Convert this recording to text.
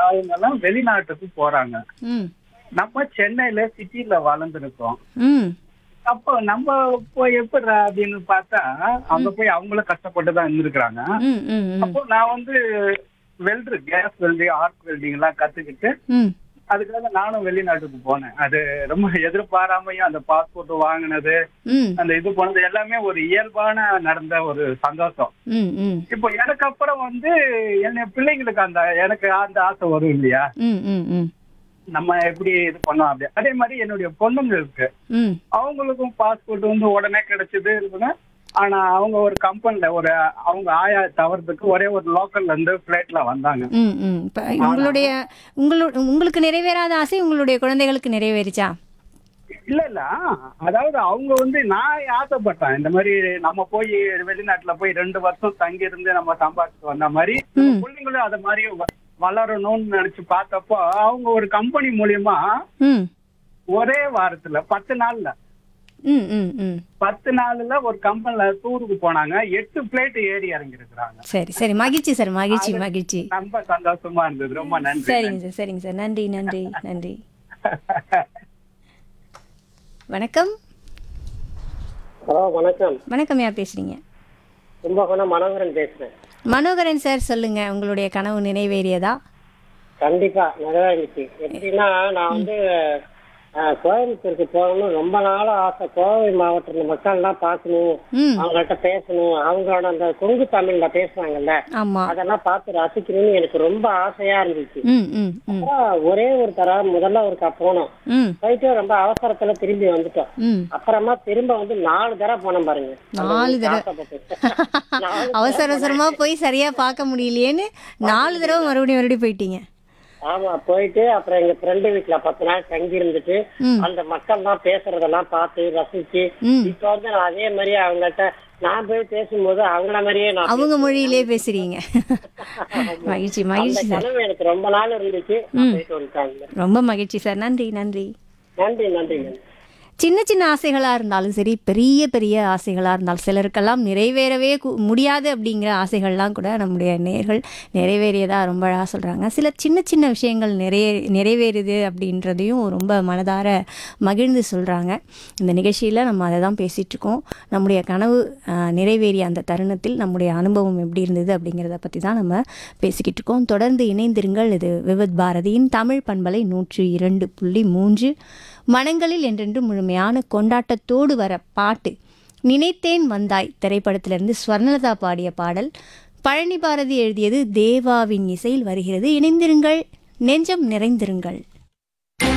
அவங்க எல்லாம் வெளிநாட்டுக்கு போறாங்க ம் நம்ம சென்னையில சிட்டில வளர்ந்துருக்கோம் ம் அப்போ நம்ம போய் எப்படி அப்படின்னு பார்த்தா அங்க போய் அவங்களும் கஷ்டப்பட்டு தான் இருந்திருக்கிறாங்க ம் ம் ம் அப்போ நான் வந்து welder gas welding arc welding எல்லாம் கத்துக்கிட்டு ம் அதுக்காக நானும் வெளிநாட்டுக்கு போனேன் அது ரொம்ப எதிர்பாராமையும் அந்த பாஸ்போர்ட் வாங்கினது ம் அந்த இது போனது எல்லாமே ஒரு இயல்பான நடந்த ஒரு சந்தோஷம் ம் ம் இப்போ எனக்கு அப்புறம் வந்து என்ன பிள்ளைங்களுக்கு அந்த எனக்கு அந்த ஆசை வரும் இல்லையா ம் ம் ம் நம்ம எப்படி இது பண்ணோம் அப்படி அதே மாதிரி என்னுடைய பொண்ணுங்களுக்கு ம் அவங்களுக்கும் பாஸ்போர்ட் வந்து உடனே கிடைச்சது இருக்குங்க ஆனா அவங்க ஒரு கம்பெனில ஒரு அவங்க ஆயா தவறதுக்கு ஒரே ஒரு லோக்கல்ல இருந்து பிளைட்ல வந்தாங்க ம் ம் இப்போ உங்களுடைய உங்களு உங்களுக்கு நிறைவேறாத ஆசை உங்களுடைய குழந்தைகளுக்கு நிறைவேறிச்சா இல்ல இல்ல அதாவது அவங்க வந்து நான் ஆசைப்பட்டேன் இந்த மாதிரி நம்ம போய் வெளிநாட்டுல போய் ரெண்டு வருஷம் தங்கி இருந்து நம்ம சம்பாதிச்சு வந்த மாதிரி நம்ம பிள்ளைங்களும் அத மாதிரி வ- வளரணும்னு நினைச்சு பார்த்தப்போ அவங்க ஒரு கம்பெனி மூலியமா ம் ஒரே வாரத்துல பத்து நாள்ல ம் ம் ம் பத்து நாள்ல ஒரு கம்பெனில டூருக்கு போனாங்க எட்டு பிளேட் ஏறி இறங்கி இருக்கிறாங்க சரி சரி மகிழ்ச்சி சார் மகிழ்ச்சி மகிழ்ச்சி ரொம்ப சந்தோஷமா இருந்தது ரொம்ப நன்றி சரிங்க சார் சரிங்க சார் நன்றி நன்றி நன்றி வணக்கம் ஹலோ வணக்கம் வணக்கம் யார் பேசுறீங்க கும்பகோணம் மனோகரன் பேசுறேன் மனோகரன் சார் சொல்லுங்க உங்களுடைய கனவு நிறைவேறியதா கண்டிப்பா நிறைவேறிச்சு எப்படின்னா நான் வந்து அஹ், கோயம்புத்தூருக்கு போகணும்னு ரொம்ப நாளா ஆசை கோவை மாவட்டத்துல மக்கள்லாம் பார்க்கணும் ம் அவங்கள்ட்ட பேசணும் அவங்களோட அந்த கொங்கு தமிழ்ல பேசுறாங்கல்ல ஆமா அதெல்லாம் பார்த்து ரசிக்கணும்னு எனக்கு ரொம்ப ஆசையா இருந்துச்சு ம் ம் ம் அப்புறம் ஒரே ஒரு தடவை முதல்ல ஒருக்கா போனோம் ம் போயிட்டு ரொம்ப அவசரத்துல திரும்பி வந்துட்டோம் ம் அப்புறமா திரும்ப வந்து நாலு தடவை போனோம் பாருங்க நாலு தடவை. ஆசைப்பட்டு. நாலு அவசர அவசரமா போய் சரியா பார்க்க முடியலையேன்னு நாலு தடவை மறுபடியும் மறுபடியும் போயிட்டீங்க ஆமா போயிட்டு அப்புறம் எங்க ஃப்ரெண்டு வீட்டுல பத்து நாள் தங்கி இருந்துட்டு ம். அந்த மக்கள் எல்லாம் பேசுறதெல்லாம் பார்த்து ரசிச்சு ம். இப்ப வந்து நான் அதே மாதிரி அவங்கள்ட்ட நான் போய் பேசும்போது அவங்கள மாதிரியே நான் அவங்க மொழியிலே பேசுறீங்க மகிழ்ச்சி அந்த மகிழ்ச்சி சார் கனவு எனக்கு ரொம்ப நாள் இருந்துச்சு நான் போயிட்டு வந்துட்டாங்க ரொம்ப மகிழ்ச்சி சார் நன்றி நன்றி நன்றி நன்றி நன்றி சின்ன சின்ன ஆசைகளாக இருந்தாலும் சரி பெரிய பெரிய ஆசைகளாக இருந்தாலும் சிலருக்கெல்லாம் நிறைவேறவே கு- முடியாது அப்படிங்கிற ஆசைகள்லாம் கூட நம்முடைய நேர்கள் நிறைவேறியதாக ரொம்ப அழகாக சொல்கிறாங்க சில சின்ன சின்ன விஷயங்கள் நிறைய நிறைவேறுது அப்படின்றதையும் ரொம்ப மனதார மகிழ்ந்து சொல்கிறாங்க இந்த நிகழ்ச்சியில் நம்ம அதை தான் பேசிகிட்ருக்கோம் நம்முடைய கனவு ஆஹ், நிறைவேறிய அந்த தருணத்தில் நம்முடைய அனுபவம் எப்படி இருந்தது அப்படிங்கிறத பற்றி தான் நம்ம பேசிக்கிட்டு இருக்கோம் தொடர்ந்து இணைந்திருங்கள் இது விவித் பாரதியின் தமிழ் பண்பலை நூற்றி இரண்டு புள்ளி மூன்று மனங்களில் என்றென்று முழுமையான கொண்டாட்டத்தோடு வர பாட்டு நினைத்தேன் வந்தாய் திரைப்படத்திலிருந்து ஸ்வர்ணலதா பாடிய பாடல் பழனி பாரதி எழுதியது தேவாவின் இசையில் வருகிறது இணைந்திருங்கள் நெஞ்சம் நிறைந்திருங்கள்